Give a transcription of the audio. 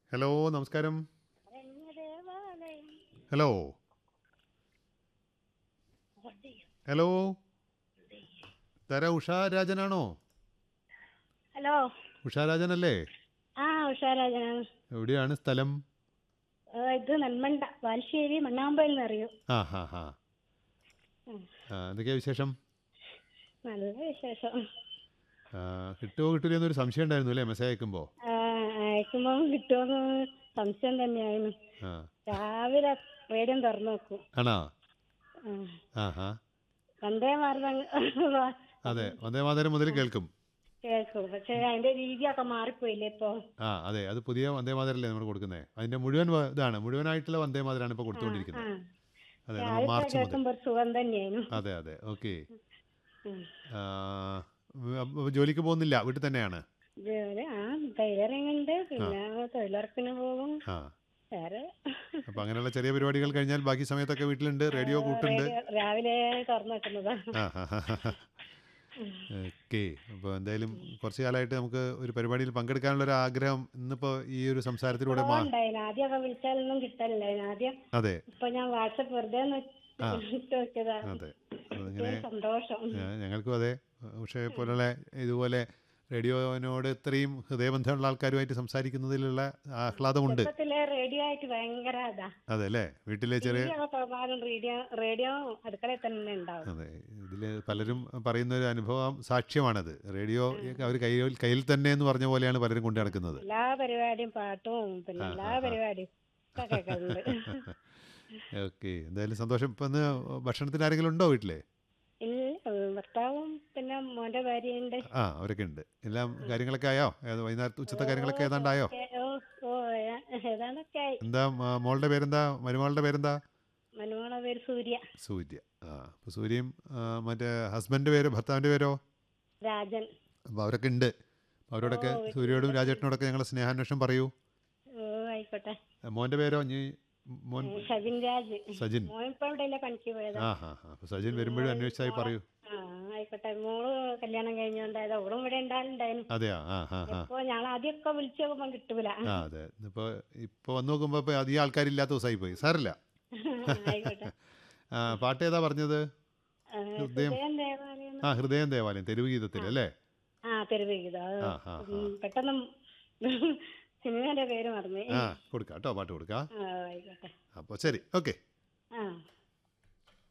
Hello നമസ്കാരം hello hello തര ഉഷാ രാജനാണോ ഹലോ ഉഷാ രാജനല്ലേ ആ ഉഷാരാജനാണ് എവിടെയാണ് സ്ഥലം ഏ, ഇത് നെന്മണ്ട ബാലുശ്ശേരി മണ്ണാമ്പയിൽ നിന്നറിയൂ ആ ഹാ ഹാ ഉം. ആ എന്തൊക്കെയാ വിശേഷം നല്ല വിശേഷം ആ, കിട്ടുമോ കിട്ടില്ല എന്നൊരു സംശയം ഉണ്ടായിരുന്നു അല്ലേ മെസ്സേജ് അയക്കുമ്പോൾ ആ, അയക്കുമ്പോൾ കിട്ടുമെന്ന് സംശയം തന്നെയായിരുന്നു ആ രാവിലെ റേഡിയോ തുറന്നു നോക്കും ആണോ ആ. ആ ഹാ വന്ദേ മാർഗം അതെ വന്ദേ മാതരം മുതൽ കേൾക്കും കേൾക്കും പക്ഷെ അതിന്റെ രീതിയൊക്കെ മാറിപ്പോയില്ലേ ഇപ്പൊ ആ അതെ അത് പുതിയ വന്ദേ മാതരല്ലേ നമ്മൾ കൊടുക്കുന്നത് അതിന്റെ മുഴുവൻ വ- ഇതാണ് മുഴുവനായിട്ടുള്ള വന്ദേ മാതരാണ് ഇപ്പോൾ ആ കൊടുത്തുകൊണ്ടിരിക്കുന്നത് അതെ നമ്മൾ രാവിലെ മാർച്ച് മുതൽ കേൾക്കുമ്പോ ഒരു സുഖം തന്നെയായിരുന്നു അതെ അതെ ഓക്കെ ഉം. ജോലിക്ക് പോകുന്നില്ല വീട്ടിൽ തന്നെയാണ് ജോലി ആ ടൈലറിംഗ് ഉണ്ട് പിന്നെ തൊഴിലുറപ്പിന് പോകും ആ വേറെ അപ്പൊ അങ്ങനെയുള്ള ചെറിയ പരിപാടികൾ കഴിഞ്ഞാൽ ബാക്കി സമയത്തൊക്കെ വീട്ടിലുണ്ട് റേഡിയോ കൂട്ടുണ്ട് റേഡിയോ രാവിലെ തുറന്നു വെക്കുന്നതാ ആ ഓക്കെ അപ്പോൾ എന്തായാലും കുറച്ച് കാലമായിട്ട് നമുക്ക് ഒരു പരിപാടിയിൽ പങ്കെടുക്കാനുള്ള ഒരു ആഗ്രഹം ഇന്നിപ്പോൾ ഈ ഒരു സംസാരത്തിലൂടെ മാ ഉണ്ടായിരുന്നു ആദ്യമൊക്കെ വിളിച്ചാലൊന്നും കിട്ടലില്ല ആദ്യം അതെ ഇപ്പൊ ഞാൻ വാട്സപ്പ് വെറുതെ ഒന്ന് ആ. ഇട്ട് നോക്കിയതാ അതെ അതിങ്ങനെ ഒരു സന്തോഷം ഞാ- ഞങ്ങൾക്കും അതെ പക്ഷേ പോലുള്ള ഇതുപോലെ റേഡിയോനോട് ഇത്രയും ഹൃദയബന്ധമുള്ള ആൾക്കാരുമായിട്ട് സംസാരിക്കുന്നതിലുള്ള ആഹ്ലാദമുണ്ട് ചെറുപ്പത്തിലെ റേഡിയോ ആയിട്ട് ഭയങ്കര ഇതാ അതെ അല്ലേ വീട്ടിലെ ചെറിയ ടിവിയൊക്കെ തുറന്നാലും റേഡിയോ റേഡിയോ അടുക്കളയിൽ തന്നെ ഉണ്ടാവും അതെ ഇതിൽ പലരും പറയുന്ന ഒരു അനുഭവം സാക്ഷ്യമാണത് റേഡിയോ അവർ കയ്യിൽ കയ്യിൽ തന്നെ എന്ന് പറഞ്ഞ പോലെയാണ് പലരും കൊണ്ടു നടക്കുന്നത് എല്ലാ പരിപാടിയും പാട്ടും പിന്നെ എല്ലാ പരിപാടിയും ഒക്കെ കേൾക്കുന്നുണ്ട് ഓക്കെ എന്തായാലും സന്തോഷം ഇപ്പം ഇന്ന് ഭക്ഷണത്തിന് ആരെങ്കിലും ഉണ്ടോ വീട്ടിലെ ഇല്ല ഭർത്താവും പിന്നെ മോന്റെ ഭാര്യയുണ്ട് ആ അവരൊക്കെ ഉണ്ട് എല്ലാം കാര്യങ്ങളൊക്കെ ആയോ ഏത് വൈകുന്നേരത്തെ ഉച്ചത്തെ കാര്യങ്ങളൊക്കെ ഏതാണ്ടായോ ഏ, ഓ ഓ ഏ- ഏതാണ്ടൊക്കെ ആയി എന്താ മ- മോളുടെ പേരെന്താ മരുമകളുടെ പേരെന്താ മനുമോളെ പേര് സൂര്യ സൂര്യ ആ അപ്പോൾ സൂര്യയും ആ, മറ്റേ ഹസ്ബൻഡ് പേര് ഭർത്താവിൻ്റെ പേരോ രാജൻ അപ്പോൾ അവരൊക്കെ ഉണ്ട് അപ്പോൾ അവരോടൊക്കെ സൂര്യയോടും രാജേട്ടനോടൊക്കെ ഞങ്ങൾ സ്നേഹാന്വേഷണം പറയൂ ഓ ആയിക്കോട്ടെ മോൻ്റെ പേരോ ഇനി മോൻ ഏ, സജിൻ രാജ് സജിൻ മോൻ ഇപ്പൊ എവിടെയല്ലേ പണിക്ക് പോയത് ആ ഹാ ഹാ അപ്പോൾ സജിൻ വരുമ്പോഴും അന്വേഷിച്ചായി പറയൂ ആ ആയിക്കോട്ടെ മോള് കല്യാണം കഴിഞ്ഞോണ്ടായത് അവളും ഇവിടെ ഉണ്ടായിട്ടുണ്ടായിരുന്നു അതെയാ ആ ഹാ ഹാ ഇപ്പൊ ഞങ്ങൾ ആദ്യമൊക്കെ വിളിച്ചു നോക്കുമ്പോ കിട്ടൂല ആ അതെ ഇപ്പോൾ ഇപ്പോൾ വന്ന് നോക്കുമ്പോൾ ഇപ്പോൾ അധികം ആൾക്കാരില്ലാത്ത ദിവസമായി പോയി സാറില്ല ആയിക്കോട്ടെ ആ പാട്ട് ഏതാ പറഞ്ഞത് ആ, ഹൃദയം. ഹൃദയം ദേവാലയം ആ ഹൃദയം ദേവാലയം തെരുവ് ഗീതത്തിൽ അല്ലേ ആ തെരുവീത ആ, ആ, പെട്ടെന്ന് സിനിമയുടെ പേര് മറന്നു ആ കൊടുക്കാം കേട്ടോ പാട്ട് കൊടുക്കാം ആ ആയിക്കോട്ടെ അപ്പോൾ ശരി ഓക്കെ ആ